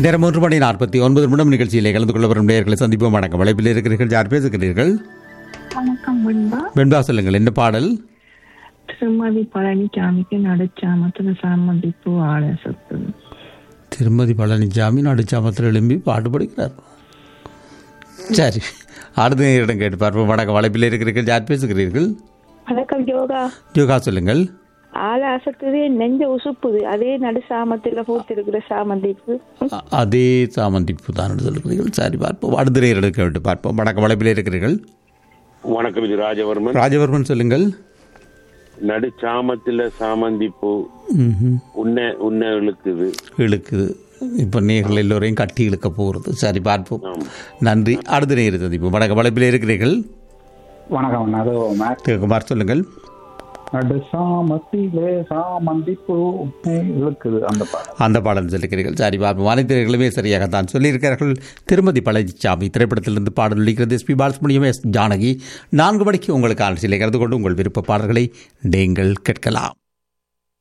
நேரம் மூன்று மணி நாற்பத்தி ஒன்பது நிமிடம் நிகழ்ச்சியிலே கலந்து கொள்ள வரும் நேர்களை சந்திப்போம் வணக்கம் வலைப்பில் இருக்கிறீர்கள் யார் பேசுகிறீர்கள் வணக்கம் வெண்பா வெண்பா சொல்லுங்கள் என்ன பாடல் திருமதி பழனிசாமிக்கு நடுச்சாமத்துல சம்மதிப்பு ஆள சொத்து திருமதி பழனிசாமி நடுச்சாமத்தில் எழும்பி பாட்டு படிக்கிறார் சரி அடுத்த நேரிடம் கேட்டு பார்ப்போம் வணக்கம் வலைப்பில் இருக்கிறீர்கள் யார் பேசுகிறீர்கள் வணக்கம் யோகா யோகா சொல்லுங்கள் ஆள அசத்துது நெஞ்ச உசுப்புது அதே நடு சாமத்துல பூத்திருக்கிற சாமந்திப்பு அ- அதே சாமந்திப்பு தான் சொல்லுகிறீர்கள் சரி பார்ப்போம் அடுத்த நேரிடம் கேட்டு பார்ப்போம் வணக்கம் வலைப்பில் இருக்கிறீர்கள் வணக்கம் இது ராஜவர்மன் ராஜவர்மன் சொல்லுங்கள் நடு சாமத்துல சாமந்தி பூ ம்ஹும். உன்னை உன்னை இழுக்குது இழுக்குது இப்போ நேர்கள் எல்லோரையும் கட்டி இழுக்க போகிறது சரி பார்ப்போம் நன்றி அடுத்த நேர் சந்திப்போம் வணக்கம் வளைப்பில் இருக்கிறீர்கள் வணக்கம் அது மேத் குமார் சொல்லுங்கள் நடு சாமத்திலே சாமந்தி பூ இழுக்குது அந்த பாடல் அந்த பாடல் சொல்லுகிறீர்கள் சரி பார்ப்போம் அனைத்து நேர்களுமே சரியாகத்தான் சொல்லியிருக்கிறார்கள் திருமதி பழனிசாமி திரைப்படத்திலிருந்து பாடல் ஒலிக்கிறது எஸ்பி பாலசுமணியம் எஸ் ஜானகி நான்கு மணிக்கு உங்களுக்கு ஆலோசனை கலந்து கொண்டு உங்கள் விருப்ப பாடல்களை நீங்கள் கேட்கலாம்